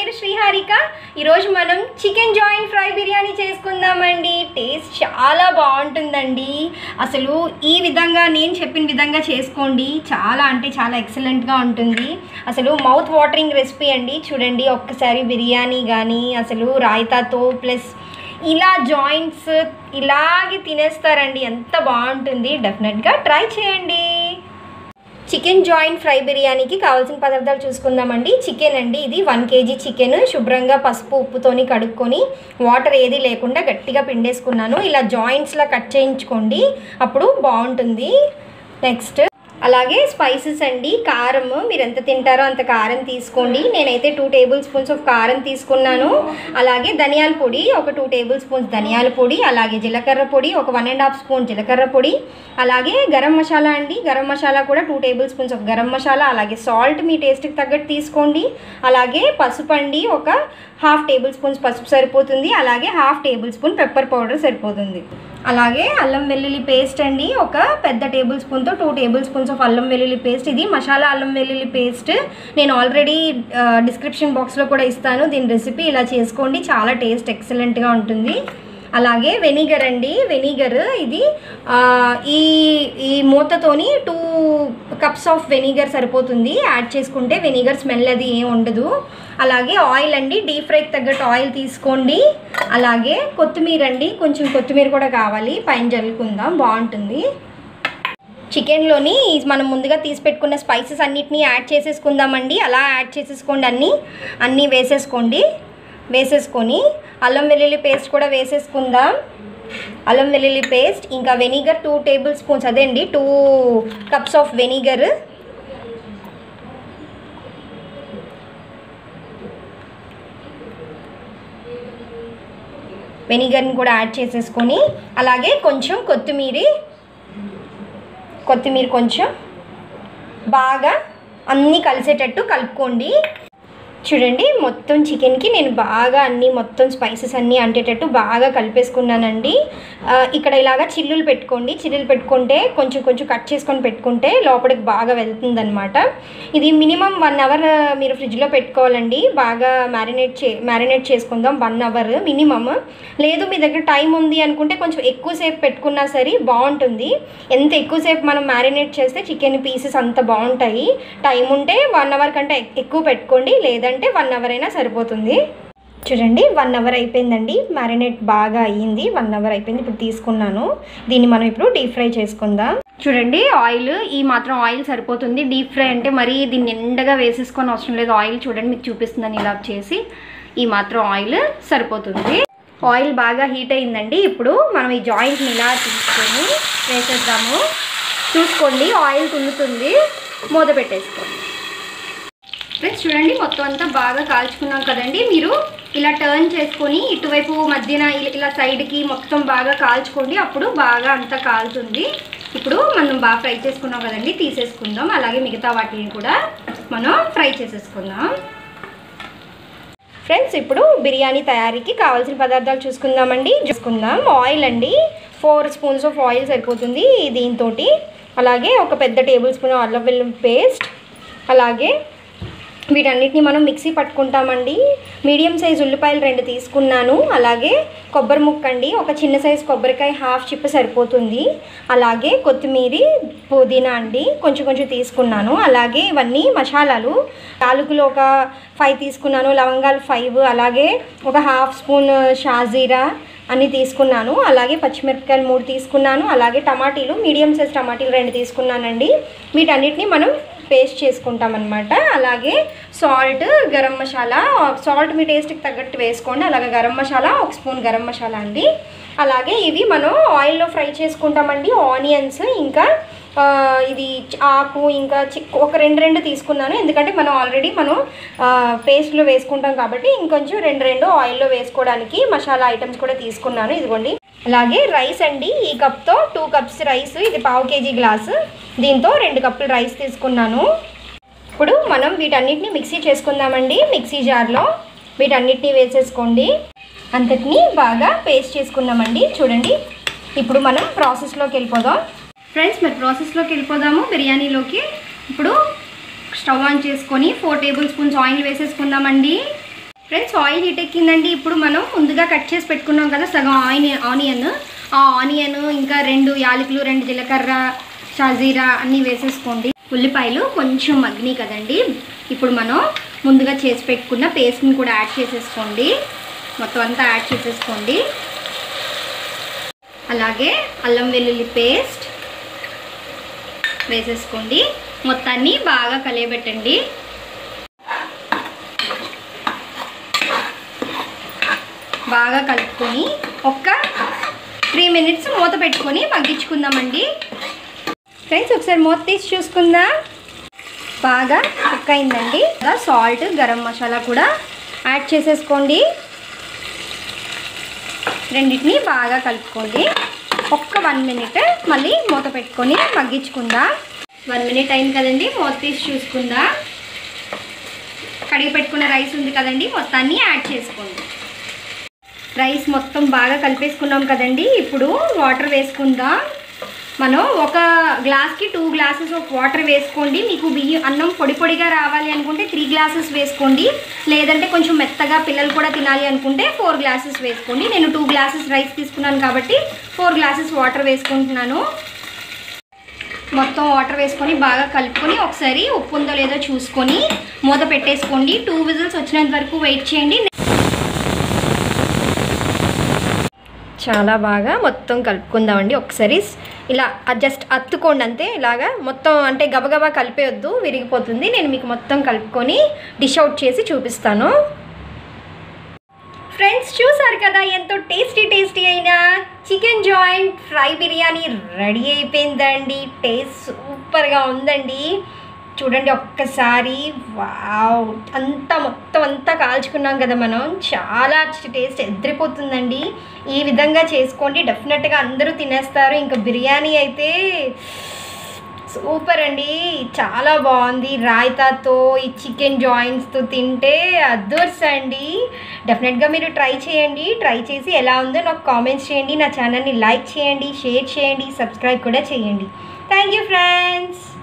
పేరు శ్రీహారిక ఈరోజు మనం చికెన్ జాయింట్ ఫ్రై బిర్యానీ చేసుకుందామండి టేస్ట్ చాలా బాగుంటుందండి అసలు ఈ విధంగా నేను చెప్పిన విధంగా చేసుకోండి చాలా అంటే చాలా ఎక్సలెంట్గా ఉంటుంది అసలు మౌత్ వాటరింగ్ రెసిపీ అండి చూడండి ఒక్కసారి బిర్యానీ కానీ అసలు రాయితాతో ప్లస్ ఇలా జాయింట్స్ ఇలాగే తినేస్తారండి ఎంత బాగుంటుంది డెఫినెట్గా ట్రై చేయండి చికెన్ జాయింట్ ఫ్రై బిర్యానీకి కావాల్సిన పదార్థాలు చూసుకుందామండి చికెన్ అండి ఇది వన్ కేజీ చికెన్ శుభ్రంగా పసుపు ఉప్పుతోని కడుక్కొని వాటర్ ఏది లేకుండా గట్టిగా పిండేసుకున్నాను ఇలా జాయింట్స్లా కట్ చేయించుకోండి అప్పుడు బాగుంటుంది నెక్స్ట్ అలాగే స్పైసెస్ అండి కారం మీరు ఎంత తింటారో అంత కారం తీసుకోండి నేనైతే టూ టేబుల్ స్పూన్స్ ఆఫ్ కారం తీసుకున్నాను అలాగే ధనియాల పొడి ఒక టూ టేబుల్ స్పూన్స్ ధనియాల పొడి అలాగే జీలకర్ర పొడి ఒక వన్ అండ్ హాఫ్ స్పూన్ జీలకర్ర పొడి అలాగే గరం మసాలా అండి గరం మసాలా కూడా two table spoons of garam masala అలాగే సాల్ట్ మీ టేస్ట్కి తగ్గట్టు తీసుకోండి అలాగే పసుపు అండి ఒక హాఫ్ టేబుల్ స్పూన్స్ పసుపు సరిపోతుంది అలాగే half table spoon pepper powder సరిపోతుంది అలాగే అల్లం వెల్లుల్లి పేస్ట్ అండి ఒక పెద్ద టేబుల్ స్పూన్తో టూ టేబుల్ స్పూన్స్ ఆఫ్ అల్లం వెల్లుల్లి పేస్ట్ ఇది మసాలా అల్లం వెల్లుల్లి పేస్ట్ నేను ఆల్రెడీ డిస్క్రిప్షన్ బాక్స్లో కూడా ఇస్తాను దీని రెసిపీ ఇలా చేసుకోండి చాలా టేస్ట్ ఎక్సలెంట్గా ఉంటుంది అలాగే వెనిగర్ అండి వెనిగర్ ఇది ఆ, ఈ ఈ మూతతోని టూ కప్స్ ఆఫ్ వెనిగర్ సరిపోతుంది యాడ్ చేసుకుంటే వెనిగర్ స్మెల్ అది ఏం ఉండదు అలాగే ఆయిల్ అండి డీప్ ఫ్రైకి తగ్గట్టు ఆయిల్ తీసుకోండి అలాగే కొత్తిమీర అండి కొంచెం కొత్తిమీర కూడా కావాలి పైన జల్లుకుందాం బాగుంటుంది చికెన్లోని మనం ముందుగా తీసి పెట్టుకున్న స్పైసెస్ అన్నిటినీ యాడ్ చేసేసుకుందామండి అలా యాడ్ చేసేసుకోండి అన్నీ అన్నీ వేసేసుకోండి వేసేసుకొని అల్లం వెల్లుల్లి పేస్ట్ కూడా వేసేసుకుందాం అల్లం వెల్లుల్లి పేస్ట్ ఇంకా వెనిగర్ టూ టేబుల్ స్పూన్స్ అదే అండి టూ కప్స్ ఆఫ్ వెనిగర్ వెనిగర్ని కూడా యాడ్ చేసేసుకొని అలాగే కొంచెం కొత్తిమీర కొత్తిమీర కొంచెం బాగా అన్నీ కలిసేటట్టు కలుపుకోండి చూడండి మొత్తం చికెన్కి నేను బాగా అన్నీ మొత్తం స్పైసెస్ అన్నీ అంటేటట్టు బాగా కలిపేసుకున్నానండి ఆ, ఇక్కడ ఇలాగా చిల్లులు పెట్టుకోండి చిల్లులు పెట్టుకుంటే కొంచెం కొంచెం కట్ చేసుకొని పెట్టుకుంటే లోపలికి బాగా వెళ్తుందనమాట ఇది మినిమం వన్ అవర్ మీరు ఫ్రిడ్జ్లో పెట్టుకోవాలండి బాగా మ్యారినేట్ చే మ్యారినేట్ చేసుకుందాం వన్ అవర్ మినిమమ్ లేదు మీ దగ్గర టైం ఉంది అనుకుంటే కొంచెం ఎక్కువసేపు పెట్టుకున్నా సరే బాగుంటుంది ఎంత ఎక్కువసేపు మనం మ్యారినేట్ చేస్తే చికెన్ పీసెస్ అంత బాగుంటాయి టైం ఉంటే వన్ అవర్ కంటే ఎక్- ఎక్కువ పెట్టుకోండి లేదంటే వన్ అవర్ అయినా సరిపోతుంది చూడండి వన్ అవర్ అయిపోయిందండి మ్యారినేట్ బాగా అయ్యింది వన్ అవర్ అయిపోయింది ఇప్పుడు తీసుకున్నాను దీన్ని మనం ఇప్పుడు డీప్ ఫ్రై చేసుకుందాం చూడండి ఆయిల్ ఈ మాత్రం ఆయిల్ సరిపోతుంది డీప్ ఫ్రై అంటే మరీ దీన్ని నిండగా వేసేసుకొని అవసరం లేదు ఆయిల్ చూడండి మీకు చూపిస్తుందని ఇలా చేసి ఈ మాత్రం ఆయిల్ సరిపోతుంది ఆయిల్ బాగా హీట్ అయిందండి ఇప్పుడు మనం ఈ జాయింట్ని ఇలా తీసుకొని వేసేద్దాము చూసుకోండి ఆయిల్ తుల్లుతుంది మూత పెట్టేసుకోండి ఫ్రెండ్స్ చూడండి మొత్తం అంతా బాగా కాల్చుకున్నాం కదండి మీరు ఇలా టర్న్ చేసుకొని ఇటువైపు మధ్యన ఇ- ఇలా సైడ్కి మొత్తం బాగా కాల్చుకోండి అప్పుడు బాగా అంతా కాలుతుంది ఇప్పుడు మనం బాగా ఫ్రై చేసుకున్నాం కదండి తీసేసుకుందాం అలాగే మిగతా వాటిని కూడా మనం ఫ్రై చేసేసుకుందాం ఫ్రెండ్స్ ఇప్పుడు బిర్యానీ తయారీకి కావాల్సిన పదార్థాలు చూసుకుందామండి చూసుకుందాం ఆయిల్ అండి ఫోర్ స్పూన్స్ ఆఫ్ ఆయిల్ సరిపోతుంది దీంతో అలాగే ఒక పెద్ద టేబుల్ స్పూన్ అల్లం వెల్లుల్లి పేస్ట్ అలాగే వీటన్నిటిని మనం మిక్సీ పట్టుకుంటామండి మీడియం సైజ్ ఉల్లిపాయలు రెండు తీసుకున్నాను అలాగే కొబ్బరి ముక్క అండి ఒక చిన్న సైజ్ కొబ్బరికాయ హాఫ్ చిప్ప సరిపోతుంది అలాగే కొత్తిమీర పుదీనా అండి కొంచెం కొంచెం తీసుకున్నాను అలాగే ఇవన్నీ మసాలాలు యాలకులు ఒక ఫైవ్ తీసుకున్నాను లవంగాలు ఫైవ్ అలాగే ఒక హాఫ్ స్పూన్ షాజీరా అన్ని తీసుకున్నాను అలాగే పచ్చిమిరపకాయలు మూడు తీసుకున్నాను అలాగే టమాటీలు మీడియం సైజ్ టమాటీలు రెండు తీసుకున్నానండి వీటన్నిటిని మనం పేస్ట్ చేసుకుంటాం అనమాట అలాగే సాల్ట్ గరం మసాలా సాల్ట్ మీ టేస్ట్కి తగ్గట్టు వేసుకోండి అలాగే గరం మసాలా ఒక స్పూన్ గరం మసాలా అండి అలాగే ఇవి మనం ఆయిల్లో ఫ్రై చేసుకుంటామండి ఆనియన్స్ ఇంకా ఆ, ఇది చ- ఆకు ఇంకా చి- ఒక రెండు రెండు తీసుకున్నాను ఎందుకంటే మనం ఆల్రెడీ మనం పేస్ట్లో వేసుకుంటాం కాబట్టి ఇంకొంచెం రెండు రెండు ఆయిల్లో వేసుకోవడానికి మసాలా ఐటమ్స్ కూడా తీసుకున్నాను ఇదిగోండి అలాగే రైస్ అండి ఈ కప్తో టూ కప్స్ రైస్ ఇది పావు కేజీ గ్లాసు దీంతో రెండు కప్పులు రైస్ తీసుకున్నాను ఇప్పుడు మనం వీటన్నిటిని మిక్సీ చేసుకుందామండి మిక్సీ జార్లో వీటన్నిటిని వేసేసుకోండి అంతటిని బాగా పేస్ట్ చేసుకుందామండి చూడండి ఇప్పుడు మనం ప్రాసెస్లోకి వెళ్ళిపోదాం ఫ్రెండ్స్ మరి ప్రాసెస్లోకి వెళ్ళిపోదాము బిర్యానీలోకి ఇప్పుడు స్టవ్ ఆన్ చేసుకొని ఫోర్ టేబుల్ స్పూన్స్ ఆయిల్ వేసేసుకుందామండి ఫ్రెండ్స్ ఆయిల్ హీట్ ఎక్కిందండి ఇప్పుడు మనం ముందుగా కట్ చేసి పెట్టుకున్నాం కదా సగం ఆయిన్ ఆనియన్ ఆ ఆనియన్ ఇంకా రెండు యాలకులు రెండు జీలకర్ర షాజీరా అన్నీ వేసేసుకోండి ఉల్లిపాయలు కొంచెం మగ్గినాయి కదండి ఇప్పుడు మనం ముందుగా చేసి పెట్టుకున్న పేస్ట్ని కూడా యాడ్ చేసేసుకోండి మొత్తం అంతా యాడ్ చేసేసుకోండి అలాగే అల్లం వెల్లుల్లి పేస్ట్ వేసేసుకోండి మొత్తాన్ని బాగా కలియబెట్టండి బాగా కలుపుకొని ఒక్క త్రీ మినిట్స్ మూత పెట్టుకొని మగ్గించుకుందామండి ఫ్రెండ్స్ ఒకసారి మూత తీసి చూసుకుందాం బాగా కుక్ అయిందండి సాల్ట్ గరం మసాలా కూడా యాడ్ చేసేసుకోండి రెండింటిని బాగా కలుపుకోండి ఒక్క వన్ మినిట్ మళ్ళీ మూత పెట్టుకొని మగ్గించుకుందాం వన్ మినిట్ అయింది కదండి మూత తీసి చూసుకుందాం కడిగి పెట్టుకున్న రైస్ ఉంది కదండి మొత్తాన్ని యాడ్ చేసుకోండి రైస్ మొత్తం బాగా కలిపేసుకున్నాం కదండి ఇప్పుడు వాటర్ వేసుకుందాం మనం ఒక గ్లాస్కి టూ గ్లాసెస్ ఆఫ్ వాటర్ వేసుకోండి మీకు బియ్యం అన్నం పొడి పొడిగా రావాలి అనుకుంటే త్రీ గ్లాసెస్ వేసుకోండి లేదంటే కొంచెం మెత్తగా పిల్లలు కూడా తినాలి అనుకుంటే ఫోర్ గ్లాసెస్ వేసుకోండి నేను టూ గ్లాసెస్ రైస్ తీసుకున్నాను కాబట్టి ఫోర్ గ్లాసెస్ వాటర్ వేసుకుంటున్నాను మొత్తం వాటర్ వేసుకొని బాగా కలుపుకొని ఒకసారి ఉప్పు ఉందో లేదో చూసుకొని మూత పెట్టేసుకోండి టూ విజిల్స్ వచ్చినంత వరకు వెయిట్ చేయండి చాలా బాగా మొత్తం కలుపుకుందామండి ఒకసారి ఇలా జస్ట్ అత్తుకోండి అంతే ఇలాగా మొత్తం అంటే గబగబా కలిపేయొద్దు విరిగిపోతుంది నేను మీకు మొత్తం కలుపుకొని డిష్ అవుట్ చేసి చూపిస్తాను ఫ్రెండ్స్ చూసారు కదా ఎంతో టేస్టీ టేస్టీ అయిన chicken joint fry biryani ready అయిపోయిందండి టేస్ట్ సూపర్గా ఉందండి చూడండి ఒక్కసారి వావ్ అంతా మొత్తం అంతా కాల్చుకున్నాం కదా మనం చాలా టేస్ట్ ఎదిరిపోతుందండి ఈ విధంగా చేసుకోండి డెఫినెట్గా అందరూ తినేస్తారు ఇంకా బిర్యానీ అయితే సూపర్ అండి చాలా బాగుంది రాయితాతో ఈ చికెన్ జాయింట్స్తో తింటే అదర్స్ అండి డెఫినెట్గా మీరు ట్రై చేయండి ట్రై చేసి ఎలా ఉందో నాకు కామెంట్స్ చేయండి నా ఛానల్ని లైక్ చేయండి షేర్ చేయండి సబ్స్క్రైబ్ కూడా చేయండి థ్యాంక్ యూ ఫ్రెండ్స్